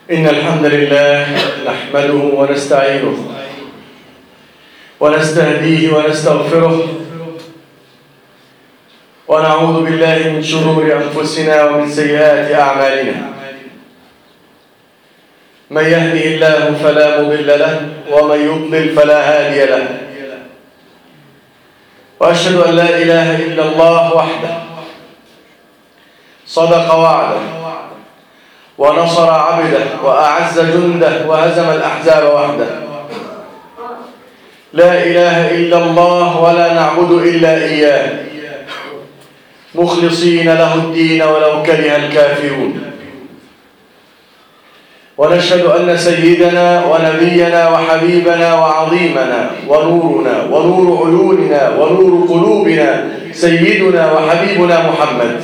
إن الحمد لله نحمده ونستعينه ونستهديه ونستغفره ونعوذ بالله من شرور أنفسنا ومن سيئات أعمالنا من يهده الله فلا مضل له ومن يضلل فلا هادي له وأشهد أن لا إله إلا الله وحده صدق وعده ونصر عبده وأعز جنده وهزم الأحزاب وحده لا إله إلا الله ولا نعبد إلا إياه مخلصين له الدين ولو كره الكافرون ونشهد أن سيدنا ونبينا وحبيبنا وعظيمنا ونورنا ونور عيوننا ونور قلوبنا سيدنا وحبيبنا محمد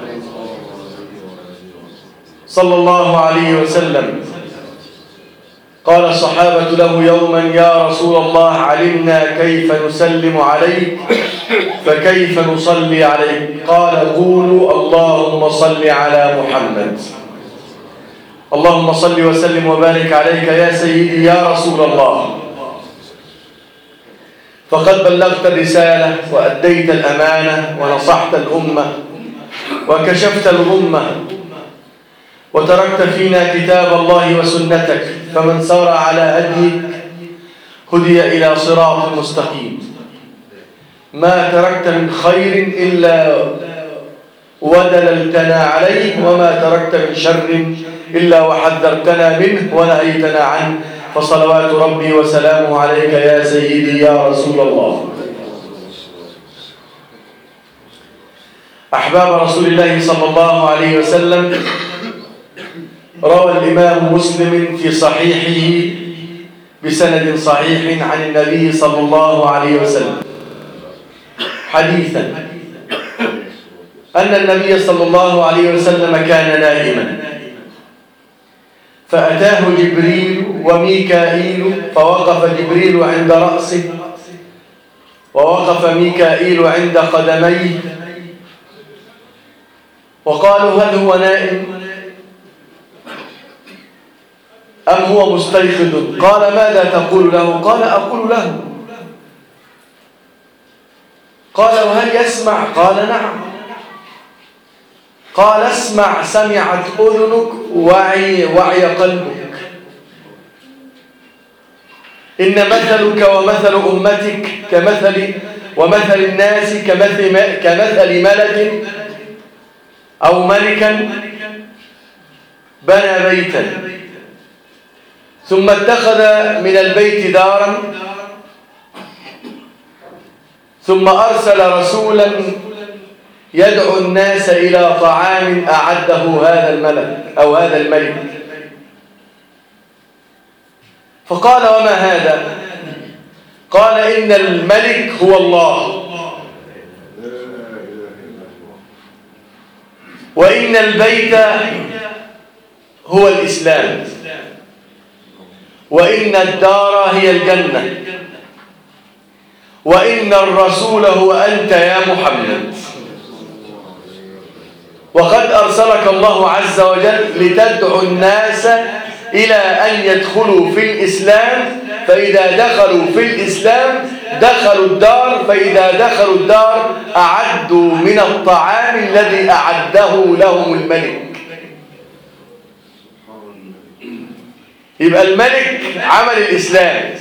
صلى الله عليه وسلم قال الصحابة له يوما يا رسول الله علمنا كيف نسلم عليك فكيف نصلي عليك قال قولوا اللهم صل على محمد اللهم صل وسلم وبارك عليك يا سيدي يا رسول الله فقد بلغت الرسالة وأديت الأمانة ونصحت الأمة وكشفت الغمة وتركت فينا كتاب الله وسنتك فمن سار على هديك هدي إلى صراط مستقيم ما تركت من خير إلا ودللتنا عليه وما تركت من شر إلا وحذرتنا منه ونهيتنا عنه فصلوات ربي وسلامه عليك يا سيدي يا رسول الله أحباب رسول الله صلى الله عليه وسلم روى الإمام مسلم في صحيحه بسند صحيح عن النبي صلى الله عليه وسلم حديثا أن النبي صلى الله عليه وسلم كان نائما فأتاه جبريل وميكائيل فوقف جبريل عند رأسه ووقف ميكائيل عند قدميه وقالوا هل هو نائم أم هو مستيقظ قال ماذا تقول له قال أقول له قال وهل يسمع قال نعم قال اسمع سمعت أذنك وعي, وعي قلبك إن مثلك ومثل أمتك كمثل ومثل الناس كمثل, كمثل ملك أو ملكا بنى بيتا ثم اتخذ من البيت دارا ثم أرسل رسولا يدعو الناس إلى طعام أعده هذا الملك أو هذا الملك فقال وما هذا قال إن الملك هو الله وإن البيت هو الإسلام وإن الدار هي الجنة وإن الرسول هو أنت يا محمد وقد أرسلك الله عز وجل لتدعو الناس إلى أن يدخلوا في الإسلام فإذا دخلوا في الإسلام دخلوا الدار فإذا دخلوا الدار أعدوا من الطعام الذي أعده لهم الملك يبقى الملك عمل الإسلام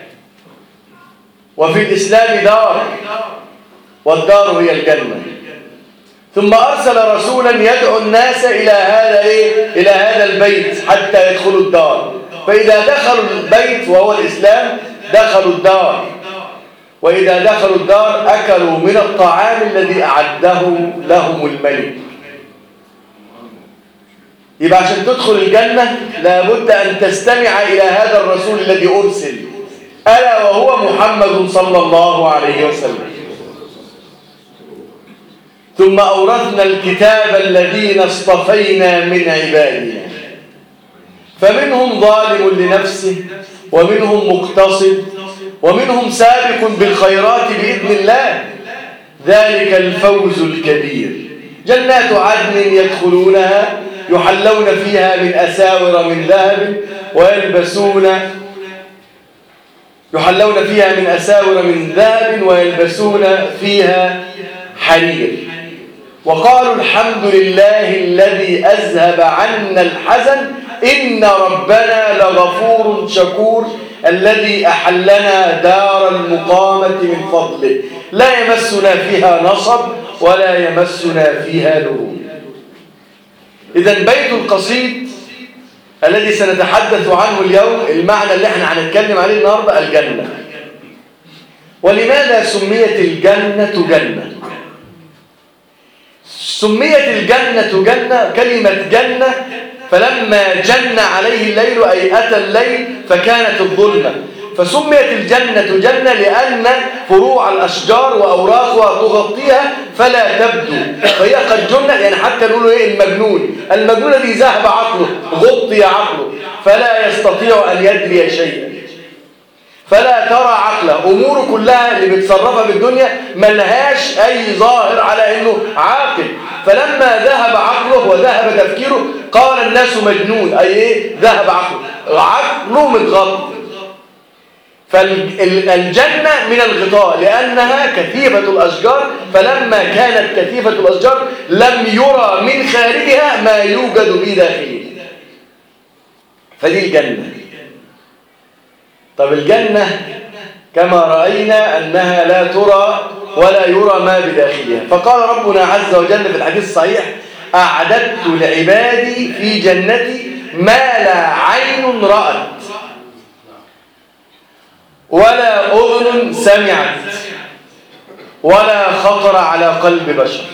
وفي الإسلام دار والدار هي الجنة ثم أرسل رسولا يدعو الناس إلى هذا إيه؟ إلى هذا البيت حتى يدخلوا الدار فإذا دخلوا البيت وهو الإسلام دخلوا الدار وإذا دخلوا الدار أكلوا من الطعام الذي أعده لهم الملك يبقى عشان تدخل الجنة لابد أن تستمع إلى هذا الرسول الذي أرسل ألا وهو محمد صلى الله عليه وسلم ثم أورثنا الكتاب الذين اصطفينا من عبادنا فمنهم ظالم لنفسه ومنهم مقتصد ومنهم سابق بالخيرات بإذن الله ذلك الفوز الكبير جنات عدن يدخلونها يحلون فيها من أساور من ذهب ويلبسون يحلون فيها من أساور من ذهب ويلبسون فيها حرير وقالوا الحمد لله الذي أذهب عنا الحزن إن ربنا لغفور شكور الذي أحلنا دار المقامة من فضله لا يمسنا فيها نصب ولا يمسنا فيها لغوب إذا بيت القصيد الذي سنتحدث عنه اليوم المعنى اللي احنا هنتكلم عليه النهارده الجنة ولماذا سميت الجنة جنة سميت الجنة جنة كلمة جنة فلما جن عليه الليل أي أتى الليل فكانت الظلمة فسميت الجنة جنة لأن فروع الأشجار وأوراقها تغطيها فلا تبدو فهي قد جنة يعني حتى نقول إيه المجنون المجنون الذي ذهب عقله غطي عقله فلا يستطيع أن يدري شيئا فلا ترى عقله أموره كلها اللي بتصرفها بالدنيا ملهاش أي ظاهر على أنه عاقل فلما ذهب عقله وذهب تفكيره قال الناس مجنون أي إيه ذهب عقله عقله متغطى فالجنة من الغطاء لأنها كثيفة الأشجار فلما كانت كثيفة الأشجار لم يرى من خارجها ما يوجد به داخلها فدي الجنة طب الجنة كما رأينا أنها لا ترى ولا يرى ما بداخلها فقال ربنا عز وجل في الحديث الصحيح أعددت لعبادي في جنتي ما لا عين رأت ولا أذن سمعت ولا خطر على قلب بشر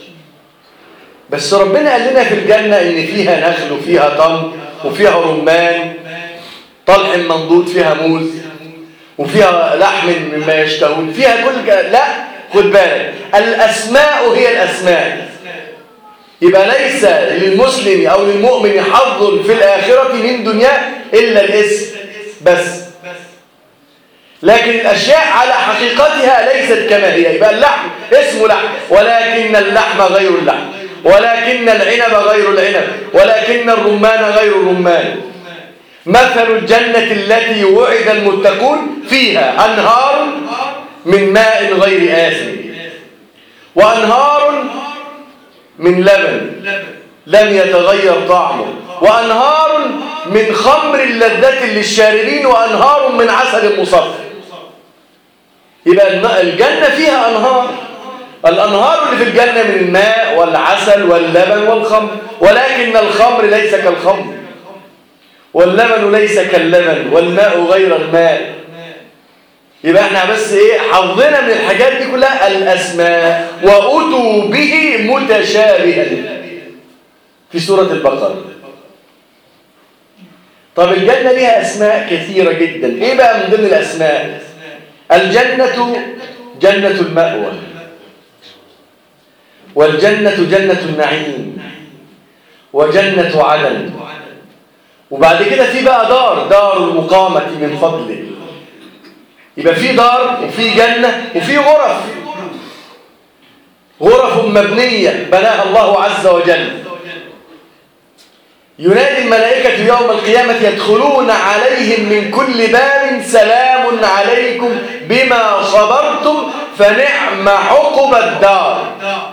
بس ربنا قال لنا في الجنة إن فيها نخل وفيها تمر وفيها رمان طلح منضود فيها موز وفيها لحم مما يشتهون فيها كل لا خد بالك الأسماء هي الأسماء يبقى ليس للمسلم أو للمؤمن حظ في الآخرة من دنياه إلا الاسم بس لكن الأشياء على حقيقتها ليست كما هي يبقى اللحم اسمه لحم ولكن اللحم غير اللحم ولكن العنب غير العنب ولكن الرمان غير الرمان مثل الجنة التي وعد المتقون فيها أنهار من ماء غير آسن وأنهار من لبن لم يتغير طعمه وأنهار من خمر لذة للشاربين وأنهار من عسل مصفى يبقى الجنة فيها أنهار الأنهار اللي في الجنة من الماء والعسل واللبن والخمر ولكن الخمر ليس كالخمر واللبن ليس كاللبن والماء غير الماء يبقى احنا بس ايه حظنا من الحاجات دي كلها الأسماء وأتوا به متشابها في سورة البقرة طب الجنة ليها أسماء كثيرة جدا ايه بقى من ضمن الأسماء الجنة جنة المأوى والجنة جنة النعيم وجنة عدن وبعد كده في بقى دار دار المقامة من فضله يبقى في دار وفي جنة وفي غرف غرف مبنية بناها الله عز وجل ينادي الملائكة يوم القيامة يدخلون عليهم من كل باب سلام عليكم بما صبرتم فنعم عقب الدار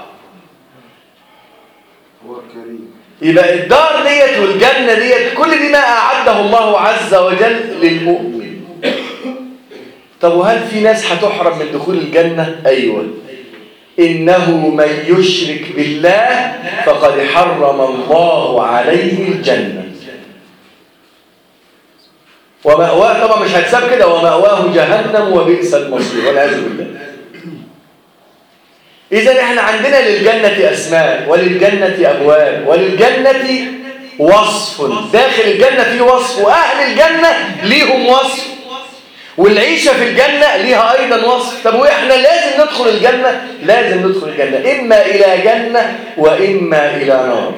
يبقى الدار ديت والجنة ديت كل دي ما أعده الله عز وجل للمؤمن طب وهل في ناس هتحرم من دخول الجنة؟ أيوة إنه من يشرك بالله فقد حرم الله عليه الجنة ومأواه طبعا مش هتساب كده ومأواه جهنم وبئس المصير والعياذ بالله إذا احنا عندنا للجنة أسماء وللجنة أبواب وللجنة وصف داخل الجنة فيه وصف وأهل الجنة ليهم وصف والعيشة في الجنة ليها أيضا وصف طب وإحنا لازم ندخل الجنة لازم ندخل الجنة إما إلى جنة وإما إلى نار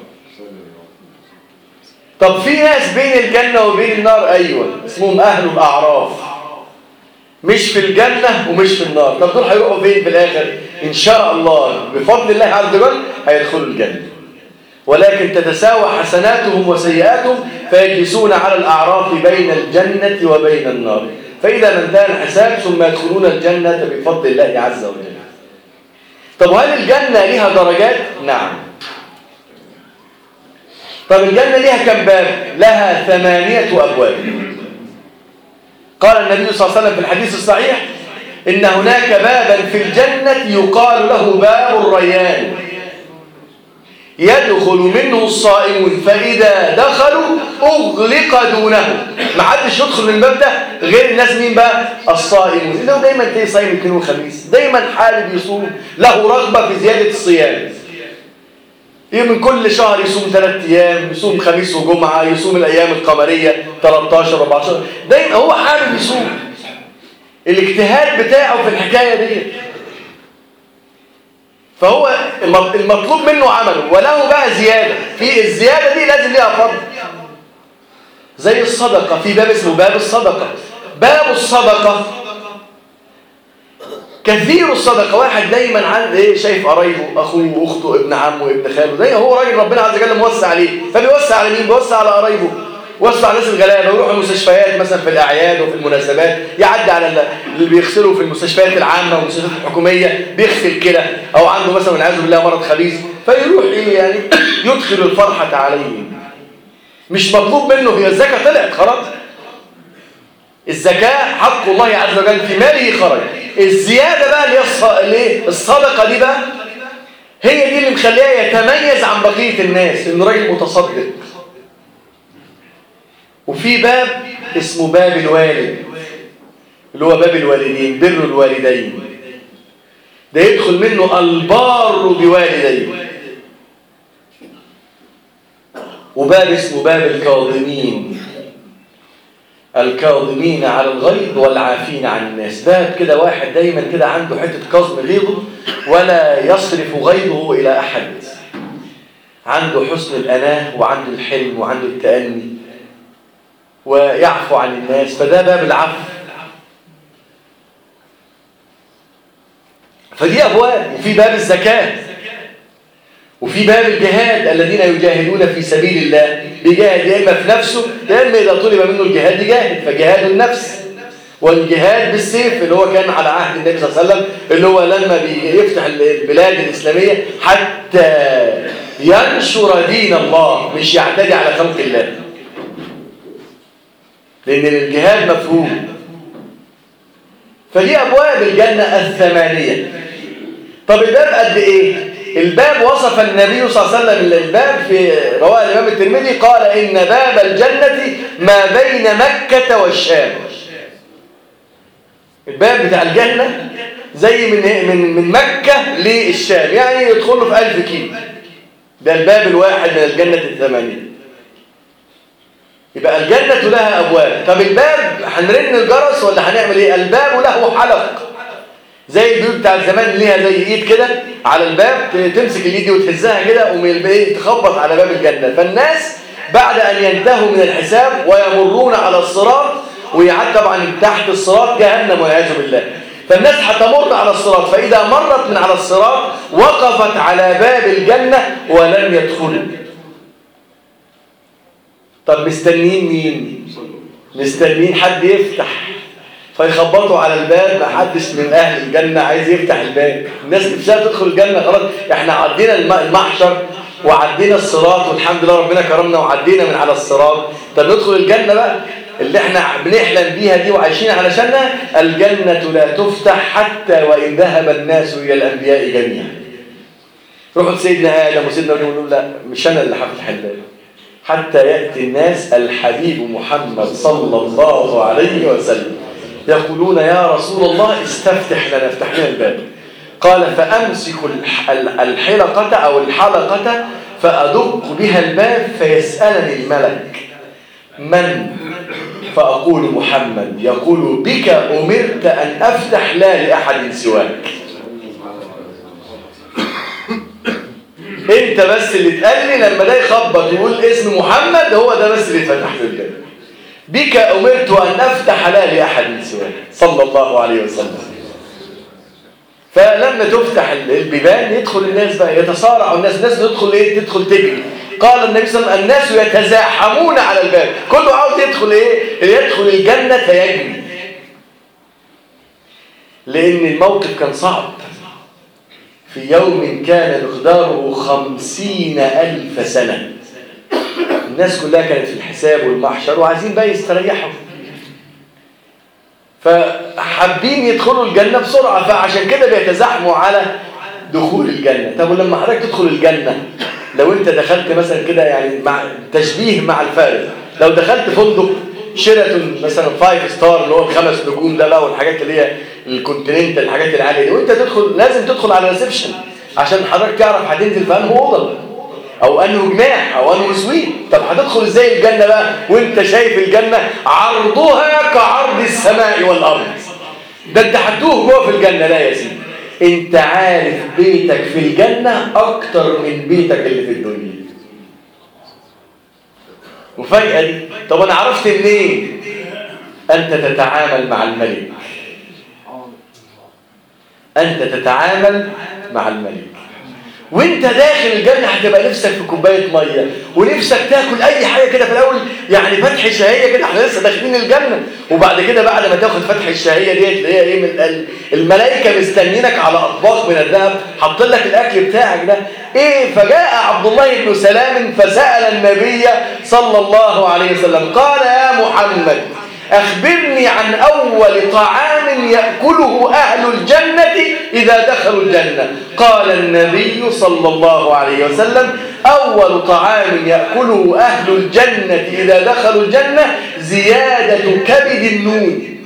طب في ناس بين الجنة وبين النار أيوة اسمهم أهل الأعراف مش في الجنة ومش في النار طب دول هيروحوا فين في الآخر إن شاء الله بفضل الله عز وجل هيدخلوا الجنة ولكن تتساوى حسناتهم وسيئاتهم فيجلسون على الأعراف بين الجنة وبين النار فإذا ما انتهى الحساب ثم يدخلون الجنة بفضل الله عز وجل طب هل الجنة لها درجات؟ نعم طب الجنة لها كم باب؟ لها ثمانية أبواب قال النبي صلى الله عليه وسلم في الحديث الصحيح إن هناك بابا في الجنة يقال له باب الريان يدخل منه الصائمون فإذا دخلوا أغلق دونه ما حدش يدخل من الباب ده غير الناس مين بقى الصائمون اللي هو دايما تلاقي صايم الاثنين والخميس دايما حابب يصوم له رغبة في زيادة الصيام من كل شهر يصوم ثلاث ايام يصوم خميس وجمعة يصوم الأيام القمرية 13 14 دايما هو حابب يصوم الاجتهاد بتاعه في الحكاية دي فهو المطلوب منه عمله وله بقى زيادة في الزيادة دي لازم ليها فضل زي الصدقة في باب اسمه باب الصدقة باب الصدقة كثير الصدقة واحد دايما عند ايه شايف قرايبه اخوه واخته ابن عمه ابن خاله دايما هو راجل ربنا عز وجل موسع عليه فبيوسع على مين بيوسع على قرايبه وسع الناس الغلابه ويروح المستشفيات مثلا في الاعياد وفي المناسبات يعدي على اللي بيغسلوا في المستشفيات العامه والمستشفيات الحكوميه بيغسل كده او عنده مثلا والعياذ بالله مرض خبيث فيروح ايه يعني يدخل الفرحه عليهم مش مطلوب منه هي الزكاه طلعت خلاص الزكاه حق الله عز وجل في ماله خرج الزياده بقى اللي هي الصدقه دي بقى هي دي اللي مخليها يتميز عن بقيه الناس انه راجل متصدق وفي باب اسمه باب الوالد اللي هو باب الوالدين بر الوالدين ده يدخل منه البار بوالديه وباب اسمه باب الكاظمين الكاظمين على الغيظ والعافين عن الناس باب كده واحد دايما كده عنده حته كظم غيظه ولا يصرف غيظه الى احد عنده حسن الاناه وعنده الحلم وعنده التاني ويعفو عن الناس فده باب العفو فدي أبواب وفي باب الزكاة وفي باب الجهاد الذين يجاهدون في سبيل الله بيجاهد يا إما في نفسه يا إما إذا طلب منه الجهاد يجاهد فجهاد النفس والجهاد بالسيف اللي هو كان على عهد النبي صلى الله عليه وسلم اللي هو لما بيفتح البلاد الإسلامية حتى ينشر دين الله مش يعتدي على خلق الله لأن الجهاد مفهوم فدي أبواب الجنة الثمانية طب الباب قد إيه؟ الباب وصف النبي صلى الله عليه وسلم الباب في رواه الإمام الترمذي قال إن باب الجنة ما بين مكة والشام الباب بتاع الجنة زي من من من مكة للشام يعني يدخل له في 1000 كيلو ده الباب الواحد من الجنة الثمانية يبقى الجنة لها أبواب طب الباب هنرن الجرس ولا هنعمل إيه الباب له حلق زي البيوت بتاع زمان اللي ليها زي ايد كده على الباب تمسك اليد دي وتهزها كده ومن تخبط على باب الجنة فالناس بعد أن ينتهوا من الحساب ويمرون على الصراط ويعد طبعا تحت الصراط جهنم والعياذ بالله فالناس هتمر على الصراط فإذا مرت من على الصراط وقفت على باب الجنة ولم يدخلوا طب مستنيين مين مستنيين حد يفتح فيخبطوا على الباب محدش من اهل الجنه عايز يفتح الباب الناس نفسها تدخل الجنه خلاص احنا عدينا المحشر وعدينا الصراط والحمد لله ربنا كرمنا وعدينا من على الصراط طب ندخل الجنه بقى اللي احنا بنحلم بيها دي وعايشين علشانها الجنه لا تفتح حتى وان ذهب الناس الى الانبياء جميعا روحوا لسيدنا ادم وسيدنا ابراهيم يقولوا لا مش انا اللي هفتح الباب حتى يأتي الناس الحبيب محمد صلى الله عليه وسلم يقولون يا رسول الله استفتح لنا افتح لنا الباب قال فأمسك الحلقة أو الحلقة فأدق بها الباب فيسألني الملك من فأقول محمد يقول بك أمرت أن أفتح لا لأحد سواك انت بس اللي تقال لي لما ده يخبط ويقول اسم محمد هو ده بس اللي اتفتح له الجنه بك امرت ان افتح لا لاحد سواك صلى الله عليه وسلم فلما تفتح البيبان يدخل الناس بقى يتصارع الناس الناس تدخل ايه تدخل تجري قال النبي صلى الله عليه وسلم الناس يتزاحمون على الباب كله عاوز يدخل ايه يدخل الجنة فيجري لأن الموقف كان صعب في يوم كان مقداره خمسين ألف سنة الناس كلها كانت في الحساب والمحشر وعايزين بقى يستريحوا فحابين يدخلوا الجنة بسرعة فعشان كده بيتزاحموا على دخول الجنة طب ولما حضرتك تدخل الجنة لو انت دخلت مثلا كده يعني مع تشبيه مع الفارغ لو دخلت فندق شيراتون مثلا فايف ستار اللي هو الخمس نجوم ده بقى والحاجات اللي هي الكونتيننتال الحاجات العاليه دي وانت تدخل لازم تدخل على الريسبشن عشان حضرتك تعرف هتنزل في انهي اوضه او انه جناح او انه سويت طب هتدخل ازاي الجنه بقى وانت شايف الجنه عرضها كعرض السماء والارض ده انت هتوه جوه في الجنه لا يا سيدي انت عارف بيتك في الجنه اكتر من بيتك اللي في الدنيا وفجاه دي طب انا عرفت منين انت تتعامل مع الملك انت تتعامل مع الملك وانت داخل الجنة هتبقى نفسك في كوباية مية ونفسك تاكل اي حاجة كده في الاول يعني فتح شهية كده احنا لسه داخلين الجنة وبعد كده بعد ما تاخد فتح الشهية ديت اللي هي ايه من الملائكة مستنينك على اطباق من الذهب حاطين لك الاكل بتاعك ده ايه فجاء عبد الله بن سلام فسأل النبي صلى الله عليه وسلم قال يا محمد أخبرني عن أول طعام يأكله أهل الجنة إذا دخلوا الجنة قال النبي صلى الله عليه وسلم أول طعام يأكله أهل الجنة إذا دخلوا الجنة زيادة كبد النون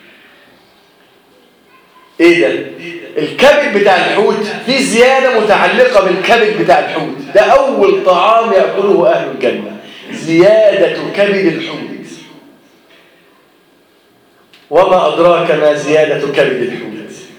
إيه ده؟ الكبد بتاع الحوت في زيادة متعلقة بالكبد بتاع الحوت ده أول طعام يأكله أهل الجنة زيادة كبد الحوت وما أدراك ما زيادة كبد الحوت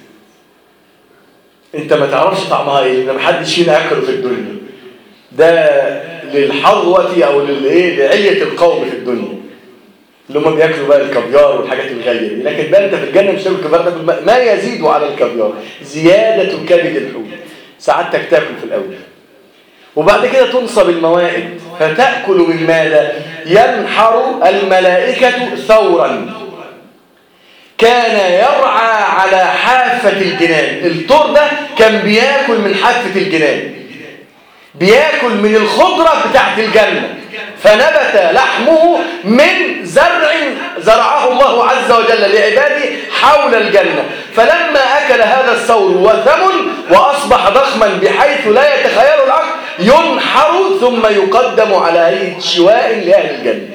انت ما تعرفش طعمها ايه لان محدش فينا اكله في الدنيا ده للحظوة او للايه لعلية القوم في الدنيا اللي هم بياكلوا بقى الكافيار والحاجات الغالية دي لكن بقى انت في الجنة مش تاكل الكافيار تاكل ما يزيد على الكافيار زيادة كبد الحوت سعادتك تاكل في الاول وبعد كده تنصب الموائد فتأكل من ماذا ينحر الملائكة ثورا كان يرعى على حافة الجنان الطور ده كان بياكل من حافة الجنان بياكل من الخضرة بتاعت الجنة فنبت لحمه من زرع زرعه الله عز وجل لعباده حول الجنة فلما أكل هذا الثور وثمن وأصبح ضخما بحيث لا يتخيل العقل ينحر ثم يقدم على هيئة شواء لأهل الجنة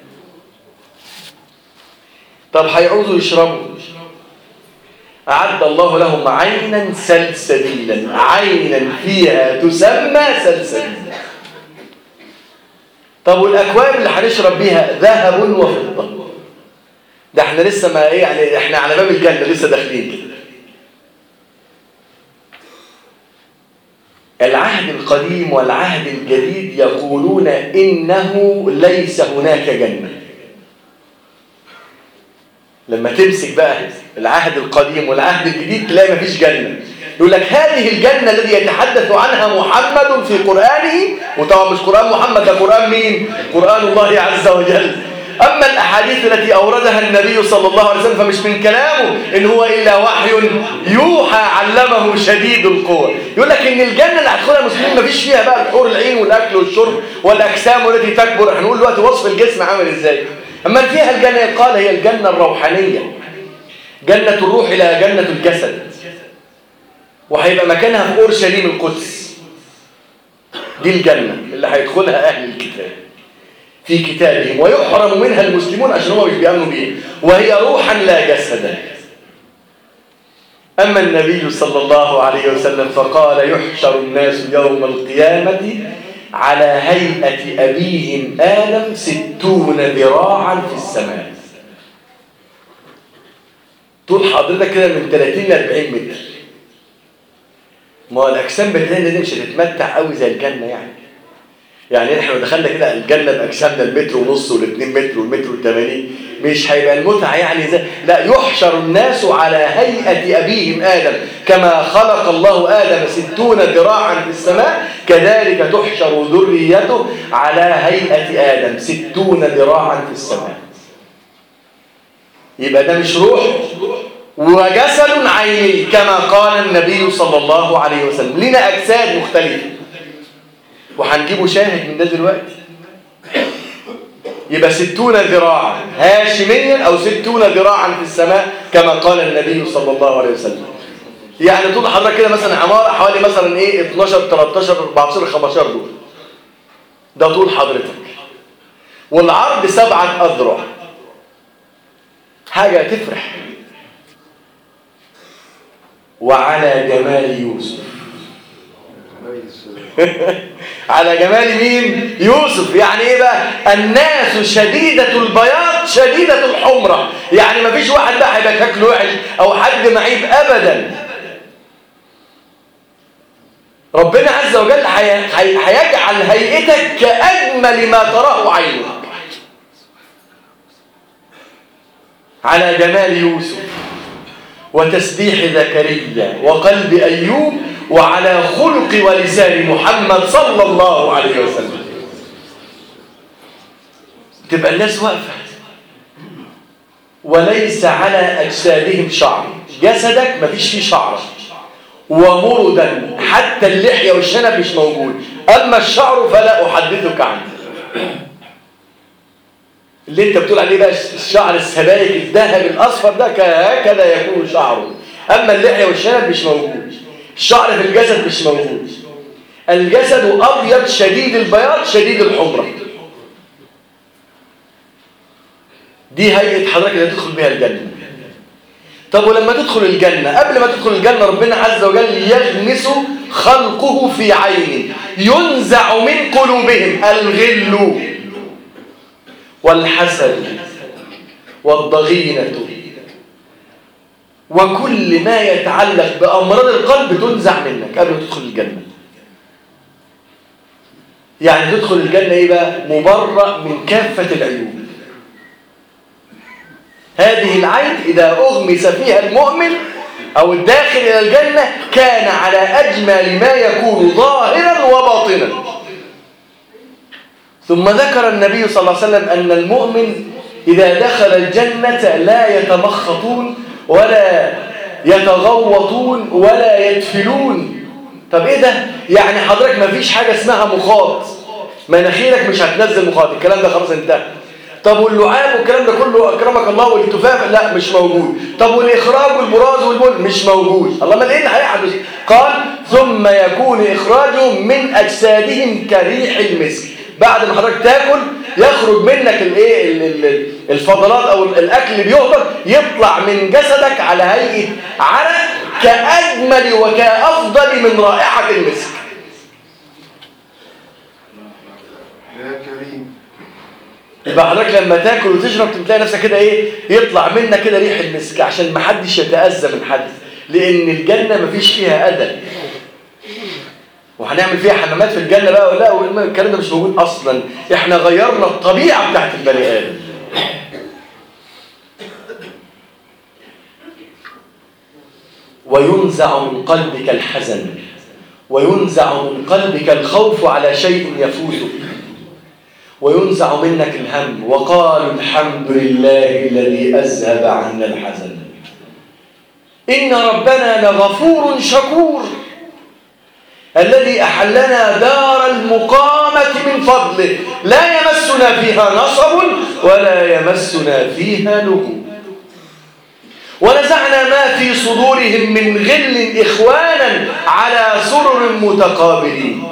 طب هيعوزوا يشربوا أعد الله لهم عينا سلسبيلا عينا فيها تسمى سلسبيلا طب والأكواب اللي هنشرب بيها ذهب وفضة ده احنا لسه ما ايه يعني احنا على باب الجنة لسه داخلين كده العهد القديم والعهد الجديد يقولون إنه ليس هناك جنة لما تمسك بقى العهد القديم والعهد الجديد تلاقي مفيش جنة يقول لك هذه الجنة الذي يتحدث عنها محمد في قرآنه وطبعا مش قرآن محمد ده قرآن مين؟ قرآن الله عز وجل أما الأحاديث التي أوردها النبي صلى الله عليه وسلم فمش من كلامه إن هو إلا وحي يوحى علمه شديد القوة يقول لك إن الجنة اللي هتدخلها المسلمين مفيش فيها بقى الحور العين والأكل والشرب والأجسام التي تكبر احنا نقول دلوقتي وصف الجسم عامل إزاي أما فيها الجنة قال هي الجنة الروحانية جنة الروح إلى جنة الجسد وهيبقى مكانها في أورشليم القدس دي الجنة اللي هيدخلها أهل الكتاب في كتابهم ويحرم منها المسلمون عشان هم مش بيأمنوا بيه وهي روحا لا جسدا أما النبي صلى الله عليه وسلم فقال يحشر الناس يوم القيامة على هيئة أبيهم آدم ستون ذراعا في السماء طول حضرتك كده من 30 ل 40 متر ما هو الأجسام بتاعتنا دي مش هتتمتع قوي زي الجنة يعني يعني احنا لو دخلنا كده الجنة بأجسامنا المتر ونص والاتنين متر والمتر والثمانين مش هيبقى المتعة يعني زي لا يحشر الناس على هيئة أبيهم آدم كما خلق الله آدم ستون ذراعا في السماء كذلك تحشر ذريته على هيئة آدم ستون ذراعا في السماء يبقى ده مش روح وجسد عيني كما قال النبي صلى الله عليه وسلم لنا أجساد مختلفة وهنجيبه شاهد من ده دلوقتي يبقى ستون ذراعا هاشميا أو ستون ذراعا في السماء كما قال النبي صلى الله عليه وسلم يعني طول حضرتك كده مثلا عمارة حوالي مثلا ايه 12 13 14 15 دول ده طول حضرتك والعرض سبعة أذرع حاجة تفرح وعلى جمال يوسف على جمال مين يوسف يعني ايه بقى الناس شديدة البياض شديدة الحمرة يعني ما فيش واحد بقى هيبقى شكله وحش او حد معيب ابدا ربنا عز وجل هيجعل هيئتك كأجمل ما تراه عينك على جمال يوسف وتسبيح زكريا وقلب أيوب وعلى خلق ولسان محمد صلى الله عليه وسلم تبقى الناس واقفة وليس على أجسادهم شعر جسدك مفيش فيه شعر ومردا حتى اللحية والشنب مش موجود أما الشعر فلا أحدثك عنه اللي انت بتقول عليه بقى الشعر السبائك الذهبي الأصفر ده هكذا يكون شعره أما اللحية والشنب مش موجود الشعر في الجسد مش موجود الجسد أبيض شديد البياض شديد الحمرة دي هيئة حضرتك اللي تدخل بها الجنة طب ولما تدخل الجنة قبل ما تدخل الجنة ربنا عز وجل يغمس خلقه في عينه ينزع من قلوبهم الغل والحسد والضغينة وكل ما يتعلق بأمراض القلب تنزع منك قبل ما تدخل الجنة يعني تدخل الجنة ايه بقى مبرأ من كافة العيوب هذه العين إذا أغمس فيها المؤمن أو الداخل إلى الجنة كان على أجمل ما يكون ظاهرا وباطنا ثم ذكر النبي صلى الله عليه وسلم أن المؤمن إذا دخل الجنة لا يتمخطون ولا يتغوطون ولا يدفلون طب ايه ده يعني حضرتك ما فيش حاجة اسمها مخاط مناخيرك مش هتنزل مخاط الكلام ده خلاص انتهى طب واللعاب والكلام ده كله اكرمك الله والالتفاف لا مش موجود طب والاخراج والبراز والبول مش موجود الله ما ايه اللي هيحدث قال ثم يكون اخراجهم من اجسادهم كريح المسك بعد ما حضرتك تاكل يخرج منك الايه الفضلات او الاكل اللي بيهبط يطلع من جسدك على هيئه عرق كاجمل وكافضل من رائحه المسك يا كريم يبقى حضرتك لما تاكل وتشرب تلاقي نفسك كده ايه يطلع منك كده ريح المسك عشان ما حدش يتاذى من حد لان الجنه ما فيش فيها اذى وهنعمل فيها حمامات في الجنه بقى ولا لا الكلام ده مش موجود اصلا احنا غيرنا الطبيعه بتاعت البني ادم وينزع من قلبك الحزن وينزع من قلبك الخوف على شيء يفوتك وينزع منك الهم وقالوا الحمد لله الذي أذهب عنا الحزن إن ربنا لغفور شكور الذي أحلنا دار المقامة من فضله لا يمسنا فيها نصب ولا يمسنا فيها لغوب ونزعنا ما في صدورهم من غل إخوانا على سرر متقابلين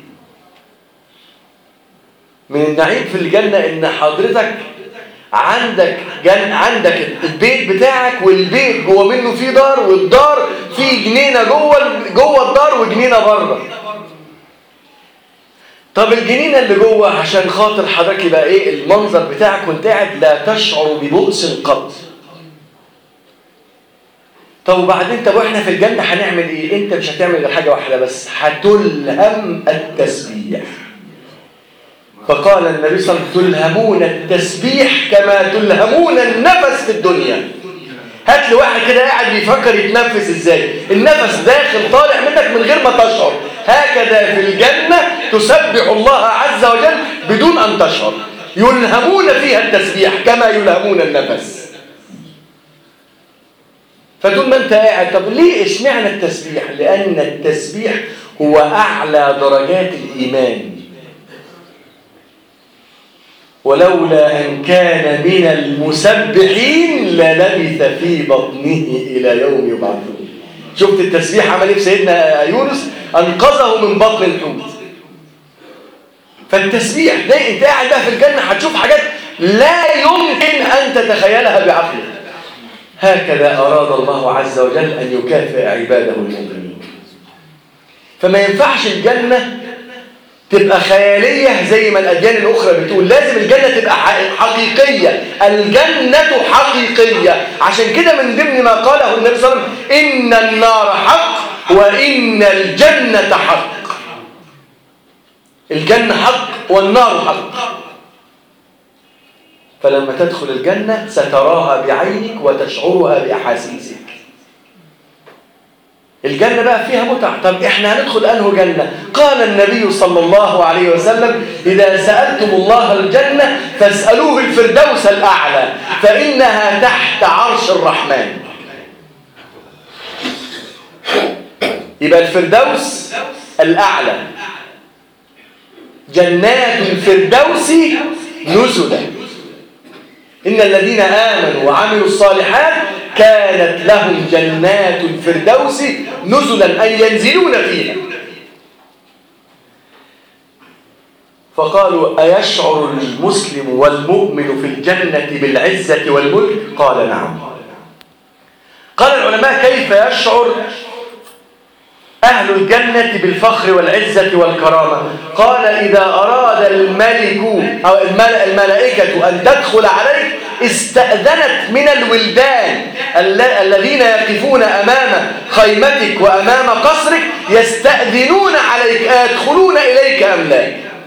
من النعيم في الجنة إن حضرتك عندك جن عندك البيت بتاعك والبيت جوه منه فيه دار والدار فيه جنينة جوه جوه الدار وجنينة بره طب الجنينة اللي جوه عشان خاطر حضرتك يبقى ايه المنظر بتاعك وانت قاعد لا تشعر ببؤس قط طب وبعدين طب واحنا في الجنة هنعمل ايه انت مش هتعمل غير حاجة واحدة بس هتلهم التسبيح فقال النبي صلى الله عليه وسلم تلهمون التسبيح كما تلهمون النفس في الدنيا هات لي واحد كده قاعد بيفكر يتنفس ازاي النفس داخل طالع منك من غير ما تشعر هكذا في الجنة تسبح الله عز وجل بدون أن تشعر يلهمون فيها التسبيح كما يلهمون النفس فطول ما انت قاعد طب ليه اشمعنى التسبيح لان التسبيح هو اعلى درجات الايمان ولولا ان كان من المسبحين للبث في بطنه الى يوم يبعثون شفت التسبيح عمل ايه في سيدنا يونس انقذه من بطن الحوت فالتسبيح ده انت قاعد بقى في الجنه هتشوف حاجات لا يمكن ان تتخيلها بعقلك هكذا أراد الله عز وجل أن يكافئ عباده المؤمنين فما ينفعش الجنة تبقى خيالية زي ما الأديان الأخرى بتقول لازم الجنة تبقى حقيقية الجنة حقيقية عشان كده من ضمن ما قاله النبي صلى الله عليه وسلم إن النار حق وإن الجنة حق الجنة حق والنار حق فلما تدخل الجنة ستراها بعينك وتشعرها بأحاسيسك الجنة بقى فيها متع طب احنا هندخل أنه جنة قال النبي صلى الله عليه وسلم إذا سألتم الله الجنة فاسألوه الفردوس الأعلى فإنها تحت عرش الرحمن يبقى الفردوس الأعلى جنات الفردوس نزلا إن الذين آمنوا وعملوا الصالحات كانت لهم جنات الفردوس نزلا أن ينزلون فيها فقالوا أيشعر المسلم والمؤمن في الجنة بالعزة والملك قال نعم قال العلماء كيف يشعر أهل الجنة بالفخر والعزة والكرامة قال إذا أراد الملك أو الملائكة أن تدخل عليك استأذنت من الولدان الذين يقفون أمام خيمتك وأمام قصرك يستأذنون عليك أيدخلون إليك أم لا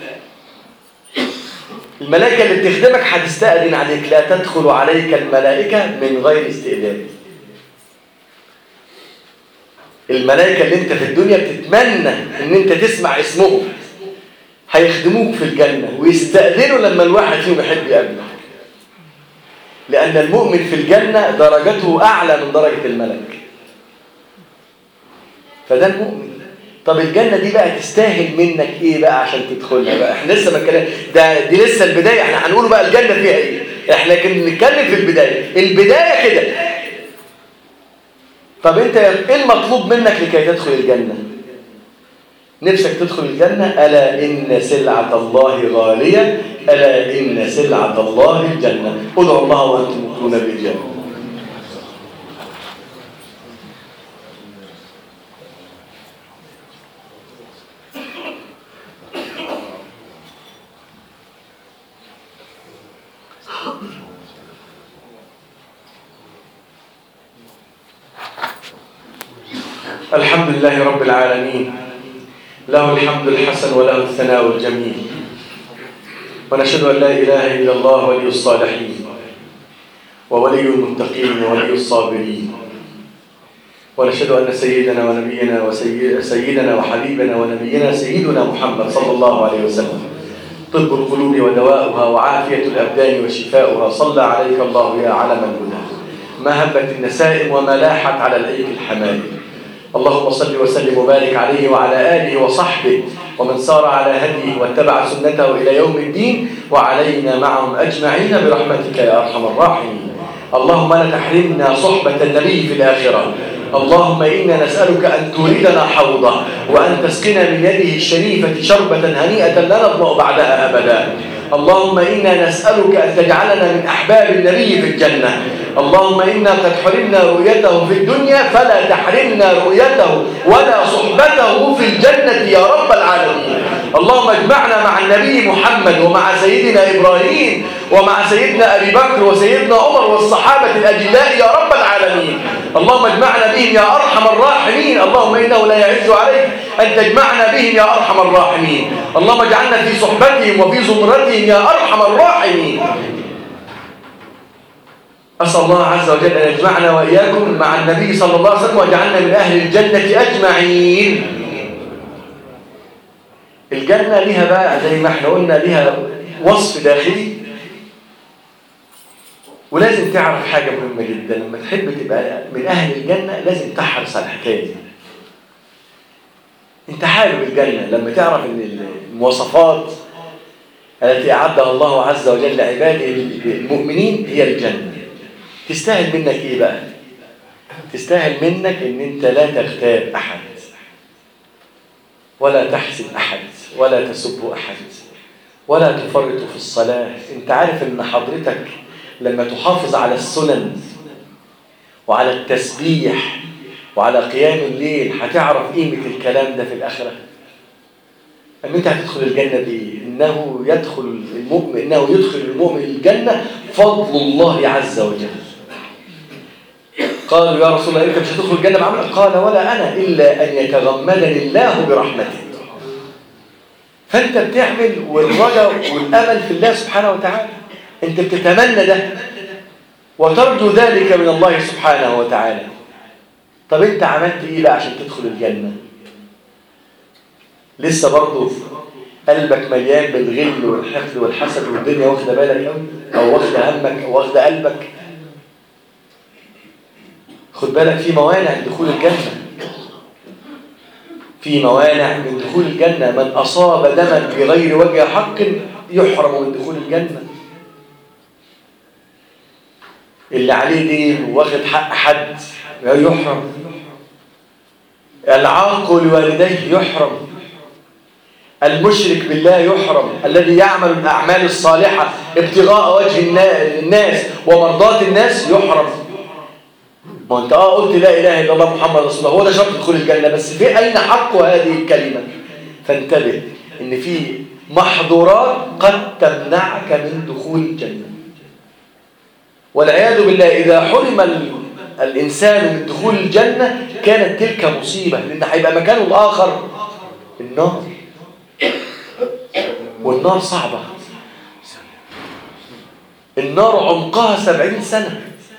الملائكة اللي بتخدمك هتستأذن عليك لا تدخل عليك الملائكة من غير استئذان الملائكة اللي انت في الدنيا بتتمنى ان انت تسمع اسمهم هيخدموك في الجنة ويستأذنوا لما الواحد فيهم يحب يقابلك لأن المؤمن في الجنة درجته أعلى من درجة الملك فده المؤمن طب الجنة دي بقى تستاهل منك ايه بقى عشان تدخلها بقى احنا لسه ما اتكلم ده دي لسه البداية احنا هنقول بقى الجنة فيها ايه احنا لكن بنتكلم في البداية البداية كده طب انت ايه المطلوب منك لكي تدخل الجنة نفسك تدخل الجنة ألا إن سلعة الله غالية ألا إن سلعة الله الجنة ادعوا الله وأنتم مؤمنون بالجنة الحمد لله رب العالمين له الحمد الحسن وله الثناء الجميل ونشهد أن لا إله إلا الله ولي الصالحين وولي المتقين وولي الصابرين ونشهد أن سيدنا ونبينا وسيدنا وحبيبنا ونبينا سيدنا محمد صلى الله عليه وسلم طب القلوب ودواؤها وعافية الأبدان وشفاؤها صلى عليك الله يا علم الهدى ما هبت النسائم وما لاحت على الأيك الحمائم اللهم صل وسلم وبارك عليه وعلى آله وصحبه ومن سار على هديه واتبع سنته إلى يوم الدين وعلينا معهم أجمعين برحمتك يا أرحم الراحمين اللهم لا تحرمنا صحبة النبي في الآخرة اللهم إنا نسألك أن توردنا حوضه وأن تسقنا من يده الشريفة شربة هنيئة لا نظمأ بعدها أبدا اللهم إنا نسألك أن تجعلنا من أحباب النبي في الجنة اللهم إنا قد حرمنا رؤيته في الدنيا فلا تحرمنا رؤيته ولا صحبته في الجنة يا رب العالمين اللهم اجمعنا مع النبي محمد ومع سيدنا إبراهيم ومع سيدنا أبي بكر وسيدنا عمر والصحابة الأجلاء يا رب العالمين اللهم اجمعنا بهم يا أرحم الراحمين اللهم إنه لا يعز عليك أن تجمعنا بهم يا أرحم الراحمين اللهم اجعلنا في صحبتهم وفي زمرتهم يا أرحم الراحمين أسأل الله عز وجل أن يجمعنا وإياكم مع النبي صلى الله عليه وسلم وجعلنا من أهل الجنة أجمعين الجنة ليها بقى زي ما احنا قلنا ليها وصف داخلي ولازم تعرف حاجة مهمة جدا لما تحب تبقى من أهل الجنة لازم تحرص على الحكاية دي انت حابب الجنة لما تعرف ان المواصفات التي أعدها الله عز وجل لعباده المؤمنين هي الجنة تستاهل منك ايه بقى تستاهل منك ان انت لا تغتاب احد ولا تحسد احد ولا تسب احد ولا تفرط في الصلاة انت عارف ان حضرتك لما تحافظ على السنن وعلى التسبيح وعلى قيام الليل هتعرف قيمة الكلام ده في الآخرة أن أنت هتدخل الجنة بإيه؟ إنه يدخل المؤمن إنه يدخل المؤمن الجنة فضل الله عز وجل قالوا يا رسول الله أنت مش هتدخل الجنة بعملك قال ولا أنا إلا أن يتغمدني الله برحمته فأنت بتعمل والرجاء والأمل في الله سبحانه وتعالى أنت بتتمنى ده وترجو ذلك من الله سبحانه وتعالى طب أنت عملت إيه بقى عشان تدخل الجنة لسه برضه قلبك مليان بالغل والحقد والحسد والدنيا واخده بالك قوي او واخده همك او واخده قلبك خد بالك في موانع لدخول الجنه في موانع من دخول الجنه من اصاب دما بغير وجه حق يحرم من دخول الجنه اللي عليه دين واخد حق حد يحرم العاق لوالديه يحرم المشرك بالله يحرم الذي يعمل الأعمال الصالحة ابتغاء وجه الناس ومرضات الناس يحرم ما انت اه قلت لا اله الا الله محمد رسول الله هو ده شرط دخول الجنه بس في اين حق هذه الكلمه فانتبه ان في محظورات قد تمنعك من دخول الجنه والعياذ بالله اذا حرم الانسان من دخول الجنه كانت تلك مصيبه لان هيبقى مكانه الاخر النار والنار صعبة النار عمقها سبعين سنة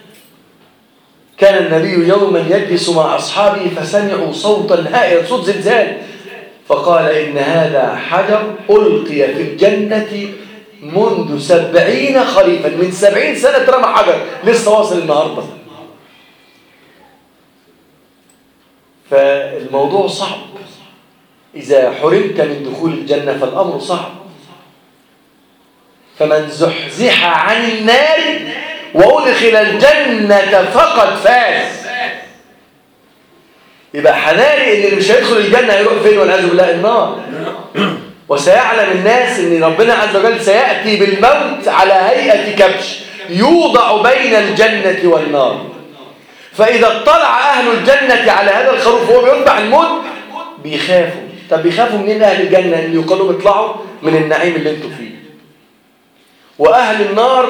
كان النبي يوما يجلس مع أصحابه فسمعوا صوتا هائلا صوت زلزال فقال إن هذا حجر ألقي في الجنة منذ سبعين خريفا من سبعين سنة رمى حجر لسه واصل النهاردة فالموضوع صعب إذا حرمت من دخول الجنة فالأمر صعب فمن زحزح عن النار وأدخل الجنة فقد فاز يبقى حناري ان اللي مش هيدخل الجنة هيروح فين والعياذ بالله النار وسيعلم الناس ان ربنا عز وجل سيأتي بالموت على هيئة كبش يوضع بين الجنة والنار فإذا اطلع أهل الجنة على هذا الخروف وهو بيتبع الموت بيخافوا طب بيخافوا منين أهل الجنة اللي يقولوا اطلعوا من النعيم اللي انتوا فيه وأهل النار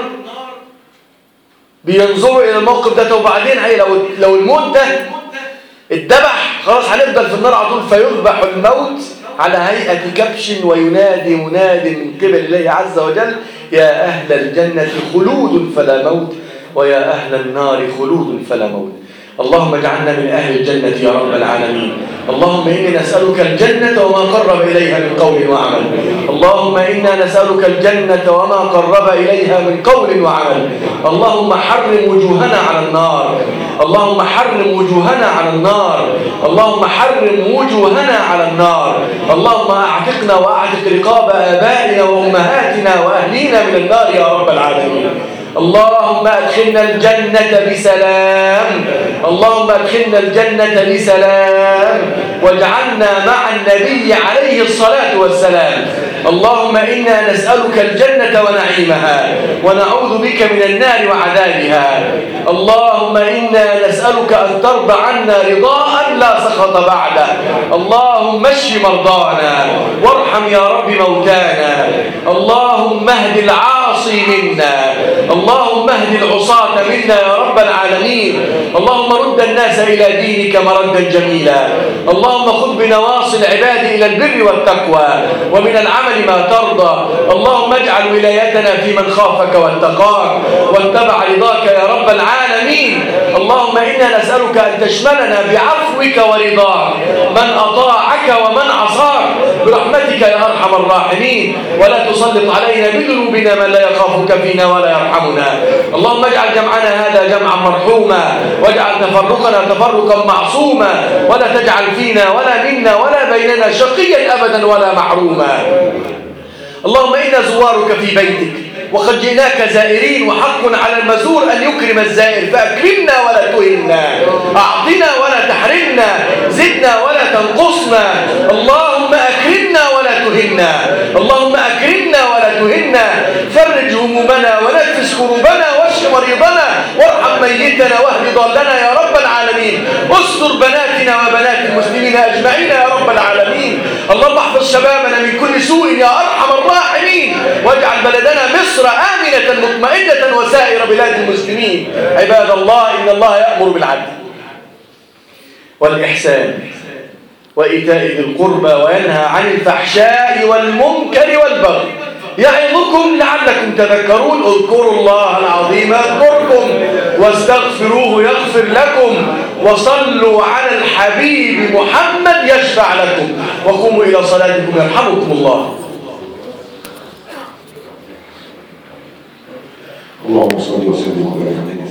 بينظروا إلى الموقف ده وبعدين هي لو لو الموت ده اتذبح خلاص هنفضل في النار على طول فيذبح الموت على هيئة كبش وينادي مناد من قبل الله عز وجل يا أهل الجنة خلود فلا موت ويا أهل النار خلود فلا موت اللهم اجعلنا من أهل الجنة يا رب العالمين اللهم إني نسألك الجنة وما قرب إليها من قول وعمل اللهم إنا نسألك الجنة وما قرب إليها من قول وعمل اللهم حرم وجوهنا على النار اللهم حرم وجوهنا على النار اللهم حرم وجوهنا على النار اللهم أعتقنا وأعتق رقاب آبائنا وأمهاتنا وأهلينا من النار يا رب العالمين اللهم أدخلنا الجنة بسلام اللهم أدخلنا الجنة بسلام واجعلنا مع النبي عليه الصلاة والسلام اللهم إنا نسألك الجنة ونعيمها ونعوذ بك من النار وعذابها اللهم إنا نسألك أن ترضى عنا رضاء لا سخط بعده اللهم اشف مرضانا وارحم يا رب موتانا اللهم اهد العاصي منا اللهم اهد العصاة منا يا رب العالمين اللهم رد الناس إلى دينك مردا جميلا اللهم خذ بنواصي العباد إلى البر والتقوى ومن العمل ما ترضى اللهم اجعل ولايتنا في من خافك واتقاك واتبع رضاك يا رب العالمين اللهم إنا نسألك أن تشملنا بعفوك ورضاك من أطاعك ومن عصاك برحمتك يا أرحم الراحمين ولا تسلط علينا بذنوبنا من لا يخافك فينا ولا يرحمنا اللهم اجعل جمعنا هذا جمعا مرحوما واجعل تفرقنا تفرقا معصوما ولا تجعل فينا ولا منا ولا بيننا شقيا أبدا ولا محروما اللهم إنا زوارك في بيتك وقد جئناك زائرين وحق على المزور أن يكرم الزائر فأكرمنا ولا تهنا أعطنا ولا تحرمنا زدنا ولا تنقصنا اللهم أكرمنا ولا تهنا اللهم أكرمنا ولا تهنا فرج همومنا ونفس كروبنا واشف مريضنا وارحم ميتنا واهد ضالنا يا رب العالمين استر بناتنا وبنات المسلمين أجمعين يا رب العالمين اللهم احفظ شبابنا من كل سوء يا أرحم الراحمين واجعل بلدنا مصر آمنة مطمئنة وسائر بلاد المسلمين عباد الله إن الله يأمر بالعدل والإحسان وإيتاء ذي القربى وينهى عن الفحشاء والمنكر والبغي يعظكم لعلكم تذكرون اذكروا الله العظيم يذكركم واستغفروه يغفر لكم وصلوا على الحبيب محمد يشفع لكم وقوموا إلى صلاتكم يرحمكم الله اللهم صل وسلم وبارك على